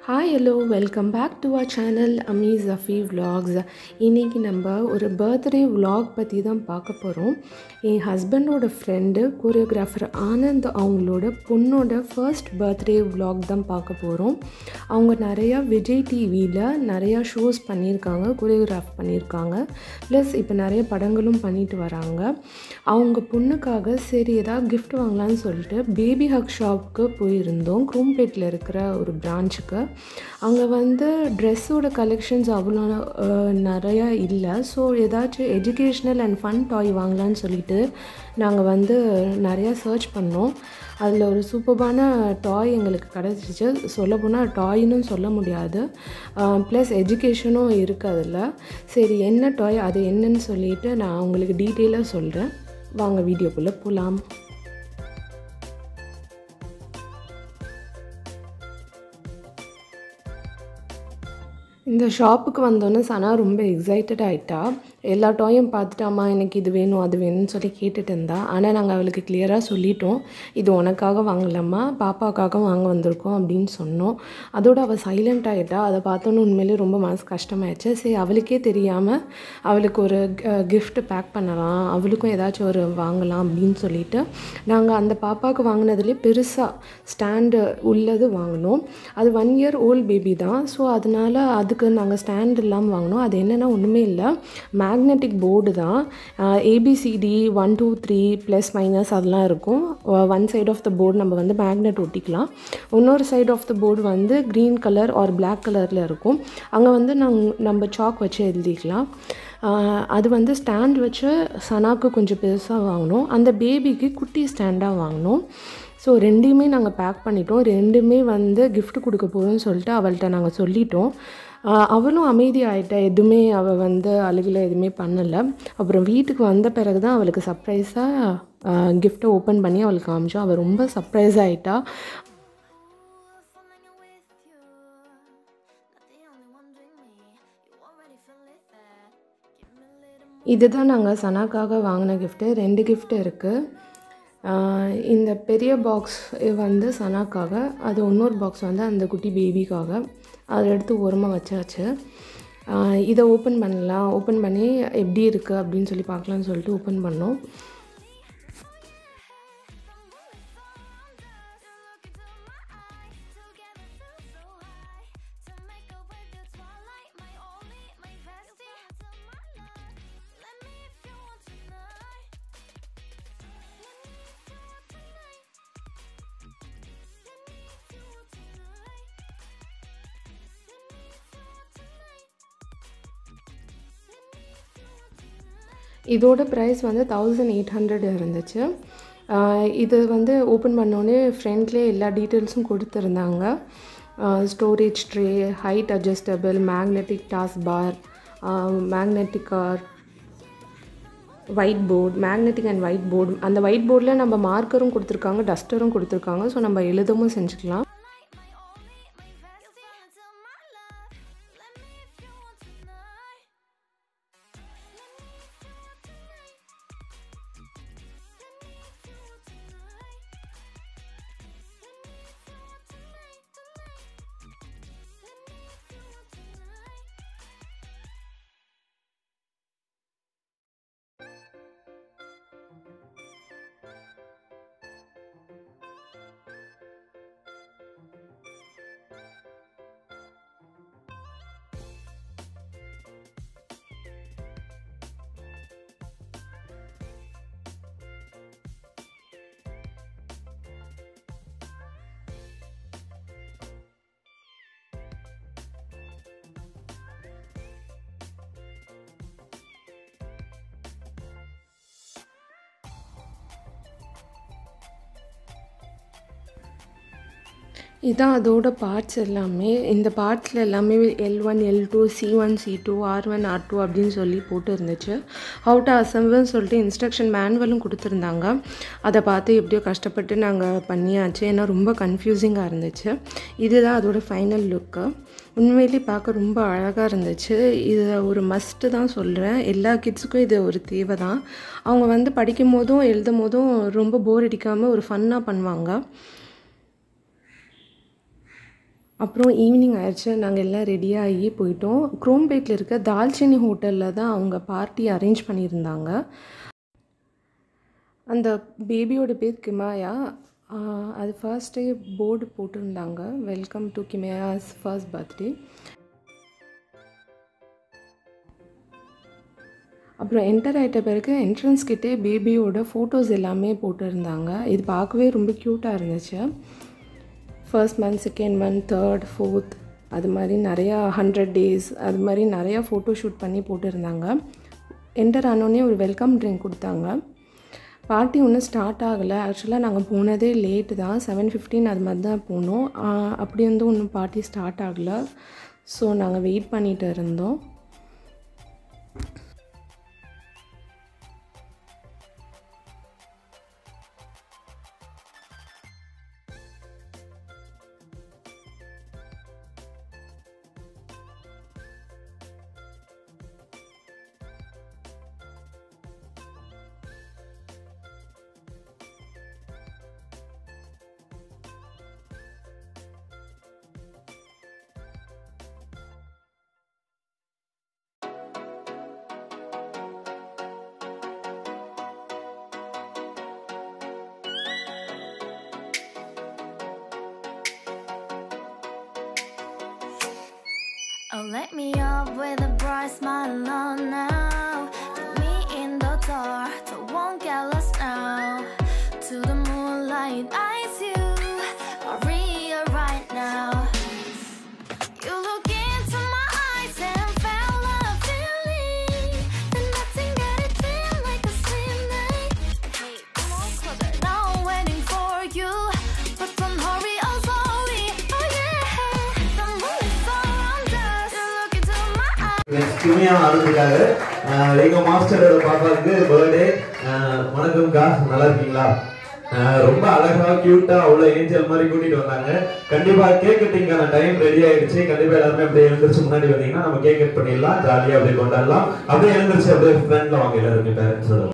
Hi hello welcome back to our channel அமீ ஜஃபி vlogs இன்றைக்கி நம்ம ஒரு பர்த்டே vlog பற்றி தான் பார்க்க போகிறோம் என் ஹஸ்பண்டோட ஃப்ரெண்டு கோரியோகிராஃபர் ஆனந்த் அவங்களோட பொண்ணோட ஃபர்ஸ்ட் பர்த்டே vlog தான் பார்க்க போகிறோம் அவங்க நிறையா விஜய் டிவியில் நிறையா ஷோஸ் பண்ணியிருக்காங்க கோரியோகிராஃப் பண்ணியிருக்காங்க ப்ளஸ் இப்போ நிறைய படங்களும் பண்ணிட்டு வராங்க அவங்க பொண்ணுக்காக சரி ஏதாவது gift வாங்கலாம்னு சொல்லிட்டு பேபி ஹக் ஷாப்புக்கு போயிருந்தோம் குரோம்பேட்டில் இருக்கிற ஒரு பிரான்ச்சுக்கு அங்கே வந்து ட்ரெஸ்ஸோட கலெக்ஷன்ஸ் அவ்வளோ அஹ், நிறையா இல்லை ஸோ ஏதாச்சும் எஜுகேஷ்னல் அண்ட் ஃபன் டாய் வாங்கலாம்னு சொல்லிட்டு நாங்கள் வந்து நிறையா சர்ச் பண்ணோம் அதில் ஒரு சூப்பர்பான டாய் எங்களுக்கு கிடச்சிச்சு சொல்லப்போனால் டாய்னு சொல்ல முடியாது ப்ளஸ் எஜுகேஷனும் இருக்குது அதில் சரி என்ன டாய் அது என்னன்னு சொல்லிட்டு நான் உங்களுக்கு டீட்டெயிலாக சொல்கிறேன் வாங்க வீடியோக்குள்ளே போகலாம் இந்த ஷாப்புக்கு வந்தோன்னே சனா ரொம்ப எக்ஸைட்டட் ஆகிட்டா எல்லா டாயும் பார்த்துட்டாமா எனக்கு இது வேணும் அது வேணும்னு சொல்லி கேட்டுட்டு இருந்தா ஆனால் நாங்கள் அவளுக்கு கிளியராக சொல்லிட்டோம் இது உனக்காக வாங்கலாமா பாப்பாக்காக வாங்க வந்திருக்கோம் அப்படின்னு சொன்னோம் அதோட அவள் சைலண்ட் ஆகிட்டா அதை பார்த்தோன்னு உண்மையிலே ரொம்ப மனசு கஷ்டமாயிடுச்சு சரி அவளுக்கே தெரியாமல் அவளுக்கு ஒரு gift பேக் பண்ணலாம் அவளுக்கும் ஏதாச்சும் ஒரு வாங்கலாம் அப்படின்னு சொல்லிட்டு நாங்கள் அந்த பாப்பாவுக்கு வாங்கினதுலேயே பெருசாக ஸ்டாண்டு உள்ளது வாங்கினோம் அது ஒன் இயர் ஓல்ட் பேபி தான் ஸோ அதனால அதுக்கு நாங்கள் ஸ்டாண்ட் இல்லாமல் வாங்கினோம் அது என்னென்னா ஒன்றுமே இல்லை மேக்னெட்டிக் போர்டு தான் ABCD one two three plus minus அதெல்லாம் இருக்கும் one side of the board நம்ம வந்து மேக்னெட் ஒட்டிக்கலாம் இன்னொரு சைடு ஆஃப் த போர்டு வந்து க்ரீன் கலர் ஆர் பிளாக் கலரில் இருக்கும் அங்கே வந்து நாங்கள் நம்ம சாக் வச்சு எழுதிக்கலாம் ஆஹ் அது வந்து ஸ்டாண்ட் வச்சு சனாக்கு கொஞ்சம் பெருசாக வாங்கினோம் அந்த பேபிக்கு குட்டி ஸ்டாண்டாக வாங்கினோம் ஸோ ரெண்டையுமே நாங்கள் பேக் பண்ணிட்டோம் ரெண்டுமே வந்து gift கொடுக்க போகிறோம்னு சொல்லிட்டு அவள்கிட்ட நாங்கள் சொல்லிட்டோம் ஆஹ் அவளும் அமைதியாயிட்டா எதுவுமே அவள் வந்து அழுகல எதுவுமே பண்ணலை அப்புறம் வீட்டுக்கு வந்த பிறகு தான் அவளுக்கு சர்ப்ரைஸாக கிஃப்ட்டை ஓப்பன் பண்ணி அவளுக்கு காமிச்சோம் அவள் ரொம்ப சர்ப்ரைஸ் ஆகிட்டா falling with you. Not the only one doing me. You already feel it there. Give me a little more. இதுதான் நாங்கள் சனாக்காக வாங்கின கிஃப்ட்டு ரெண்டு gift இருக்குது இந்த பெரிய பாக்ஸ் வந்து சனாக்காக அது இன்னொரு பாக்ஸ் வந்து அந்த குட்டி பேபிக்காக அதை எடுத்து ஓரமாக வச்சாச்சு ஆஹ் இதை ஓப்பன் பண்ணலாம் ஓப்பன் பண்ணி எப்படி இருக்குது அப்படின்னு சொல்லி பார்க்கலாம்னு சொல்லிட்டு ஓப்பன் பண்ணோம் To make up with your twilight, my only, my bestie. To my life. Let me if you want tonight. Let me if you want tonight. Let me if you want tonight. Let me if you want tonight. Let me if you want tonight. இதோட price வந்து thousand eight hundred இருந்துச்சு ஆஹ் இது வந்து open பண்ணோடனே ஃப்ரண்ட்லேயே எல்லா டீட்டெயில்ஸும் கொடுத்துருந்தாங்க storage tray height adjustable magnetic டாஸ் பார் magnetic car white board magnetic and white board அந்த ஒயிட் போர்டில் நம்ம மார்க்கரும் கொடுத்துருக்காங்க டஸ்டரும் கொடுத்துருக்காங்க ஸோ நம்ம எழுதவும் செஞ்சுக்கலாம் My only, my bestie. To my love. Let me if you want tonight. Let me if you want tonight. Let me if you want tonight. Let me if you want tonight, tonight. Let me if you want tonight. இதான் அதோட parts எல்லாமே இந்த பார்ட்ஸில் எல்லாமே L one L two C one C two R one R two அப்படின்னு சொல்லி போட்டு இருந்துச்சு ஹவு டு அசம்பிள்னு சொல்லிட்டு இன்ஸ்ட்ரக்ஷன் மேனுவலும் கொடுத்துருந்தாங்க அதை பார்த்து எப்படியோ கஷ்டப்பட்டு நாங்கள் பண்ணியாச்சு ஏன்னா ரொம்ப கன்ஃபியூசிங்காக இருந்துச்சு இதுதான் அதோட ஃபைனல் லுக்கு உண்மையிலே பார்க்க ரொம்ப அழகாக இருந்துச்சு இது ஒரு மஸ்ட்டு தான் சொல்கிறேன் எல்லா கிட்ஸுக்கும் இது ஒரு தேவை தான் அவங்க வந்து படிக்கும் போதும் எழுதும் போதும் ரொம்ப போர் அடிக்காமல் ஒரு ஃபன்னாக பண்ணுவாங்க அப்புறம் ஈவினிங் ஆயிடுச்சு நாங்கள் எல்லாம் ரெடியாகி போயிட்டோம் குரோம்பேட்டில் இருக்க தால்ச்சினி ஹோட்டலில் தான் அவங்க பார்ட்டி அரேஞ்ச் பண்ணியிருந்தாங்க அந்த பேபியோட பேர் கிமாயா ஆஹ் அது ஃபர்ஸ்ட் டே போர்டு போட்டிருந்தாங்க welcome to Kimaya's first birthday அப்புறம் என்டர் ஆகிட்ட பிறகு என்ட்ரன்ஸ் கிட்டே பேபியோட ஃபோட்டோஸ் எல்லாமே போட்டிருந்தாங்க இது பார்க்கவே ரொம்ப க்யூட்டாக இருந்துச்சு first month second month third fourth அது மாதிரி நிறையா ஹண்ட்ரட் டேஸ் அது மாதிரி நிறையா ஃபோட்டோ ஷூட் பண்ணி போட்டிருந்தாங்க என்டர் ஆனோடனே ஒரு வெல்கம் ட்ரிங்க் கொடுத்தாங்க பார்ட்டி ஒன்றும் ஸ்டார்ட் ஆகலை ஆக்சுவலாக நாங்கள் போனதே லேட்டு தான் செவன் ஃபிஃப்டீன் அது மாதிரி தான் போனோம் ஆஹ் அப்படி வந்து ஒன்றும் பார்ட்டி ஸ்டார்ட் ஆகலை ஸோ நாங்கள் வெயிட் பண்ணிட்டு இருந்தோம் Oh, let me up with a bright smile on now. Take me in the dark, so won't get lost now. To the moonlight, eyes you, Maria, right now. You look into my eyes and felt a feeling that nothing got it feel like a slim night. Hey, come on closer, now I'm waiting for you, but don't hurry, oh slowly, oh yeah. The moon is around us. You look into my eyes. கிமியா ஆனதுக்காக அஹ், எங்க மாஸ்டரோட பாப்பாவுக்கு birthday வணக்கம்க்கா நல்லா இருக்கீங்களா அஹ், ரொம்ப அழகா கியூட்டா அவ்வளவு angel மாதிரி கூட்டிட்டு வந்தாங்க கண்டிப்பா கேக் கட்டிங்கான டைம் ரெடி ஆயிடுச்சு கண்டிப்பா எல்லாருமே அப்படியே எழுந்திரிச்சு முன்னாடி வந்தீங்கன்னா நம்ம கேக் கட் பண்ணிடலாம் ஜாலியா அப்படியே கொண்டாடலாம் அப்படியே எழுந்திரிச்சு அப்படியே ஃப்ரெண்ட்ல வாங்க எல்லாருமே பேரண்ட்ஸோட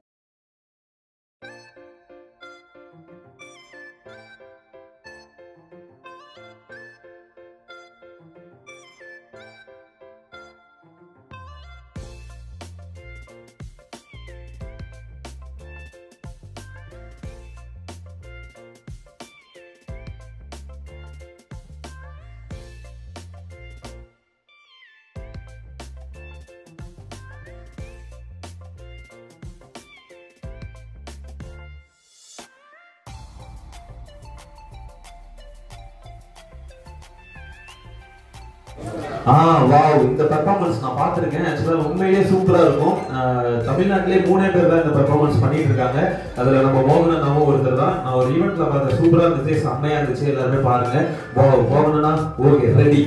ஆ வாவ் இந்த பெர்ஃபார்மன்ஸ் நான் பார்த்திருக்கேன் ஆக்சுவலா உண்மையிலேயே சூப்பரா இருக்கும் அஹ், தமிழ்நாட்டிலே மூணே பேர் தான் இந்த பெர்ஃபார்மன்ஸ் பண்ணிட்டு இருக்காங்க அதுல நம்ம மோகனண்ணாவும் ஒருத்தர் தான் நான் ஒரு ஈவெண்ட்ல பார்த்த சூப்பரா இருந்துச்சு செம்மையா இருந்துச்சு எல்லாருமே பாருங்க வாவ் மோகனண்ணா okay ready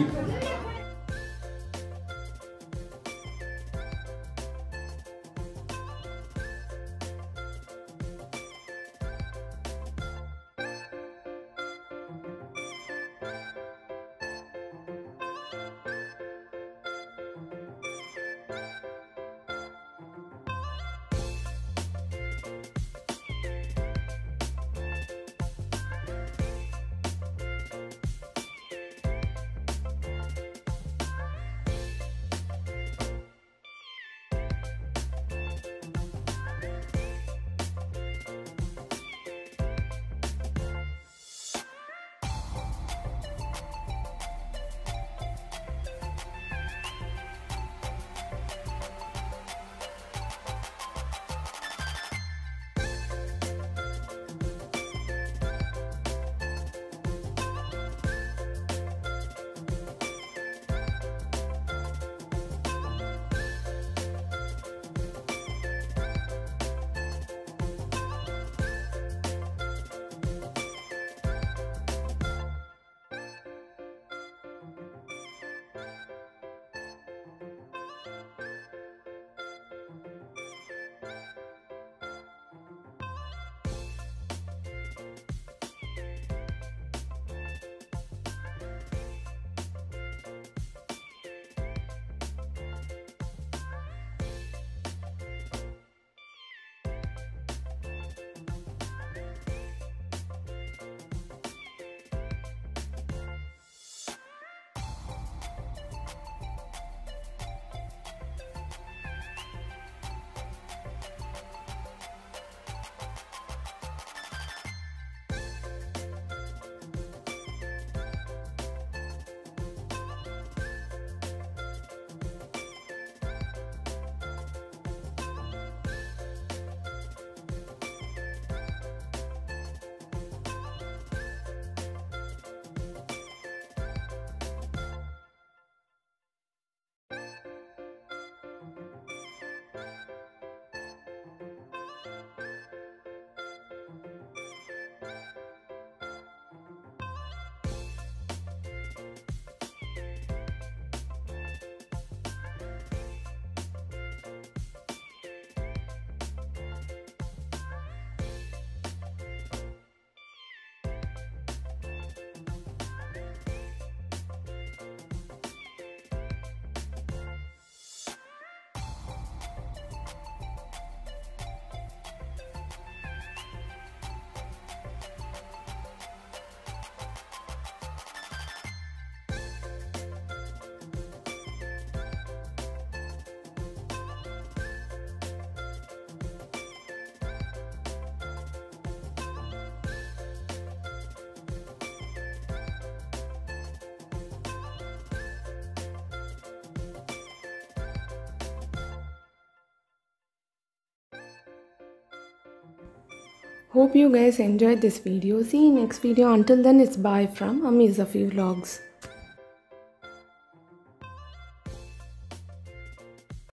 Hope you guys enjoyed this video. See you next video. Until then, it's bye from Amizafi Vlogs.